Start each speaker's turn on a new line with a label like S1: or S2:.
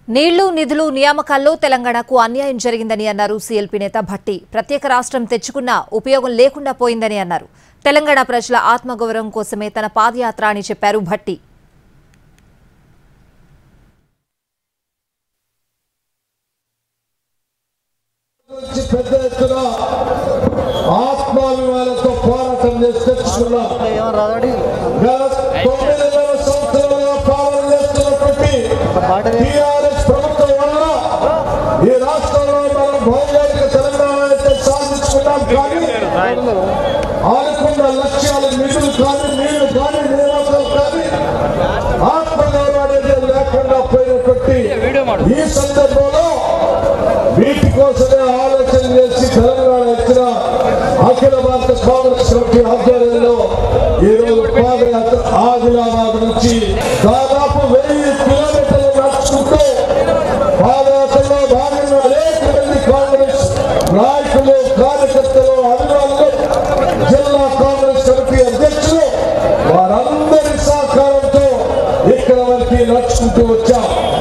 S1: నీళ్లు నిధులు నియామకాల్లో తెలంగాణకు అన్యాయం జరిగిందని అన్నారు సీఎల్పీ నేత భట్టి ప్రత్యేక రాష్ట్రం తెచ్చుకున్నా ఉపయోగం లేకుండా పోయిందని అన్నారు తెలంగాణ ప్రజల ఆత్మగౌరవం కోసమే తన పాదయాత్ర అని చెప్పారు భట్టి
S2: నుంచి పెద్ద ఎత్తున ఆత్మాభిమానంతో పోరాటం చేసి తెచ్చుకున్నాం గత తొమ్మిదిన్నర సంవత్సరాలుగా పాలన చేస్తున్నటువంటి టీఆర్ఎస్ ప్రభుత్వం వల్ల ఈ రాష్ట్రంలో మనం భౌగోళిక తెలంగాణ అయితే సాధించుకున్నాం కానీ ఆనుకున్న లక్ష్యాలు నిధులు కానీ నీళ్లు కానీ నియామకాలు కానీ ఆత్మగౌరవం అనేది లేకుండా పోయినటువంటి ఈ సందర్భంలో వీటి కోసమే ఆలోచన చేసి తెలంగాణ ఇచ్చిన అఖిల భారత కాంగ్రెస్ కమిటీ ఆధ్వర్యంలో ఈ రోజు పాదయాత్ర ఆదిలాబాద్ నుంచి దాదాపు వెయ్యి కిలోమీటర్లు నడుచుకుంటూ పాదయాత్రలో భాగంగా అనేక మంది కాంగ్రెస్ నాయకులు కార్యకర్తలు అభిమానులు జిల్లా కాంగ్రెస్ కమిటీ అధ్యక్షులు వారందరి సహకారంతో ఇక్కడ వరకు నడుచుకుంటూ వచ్చాం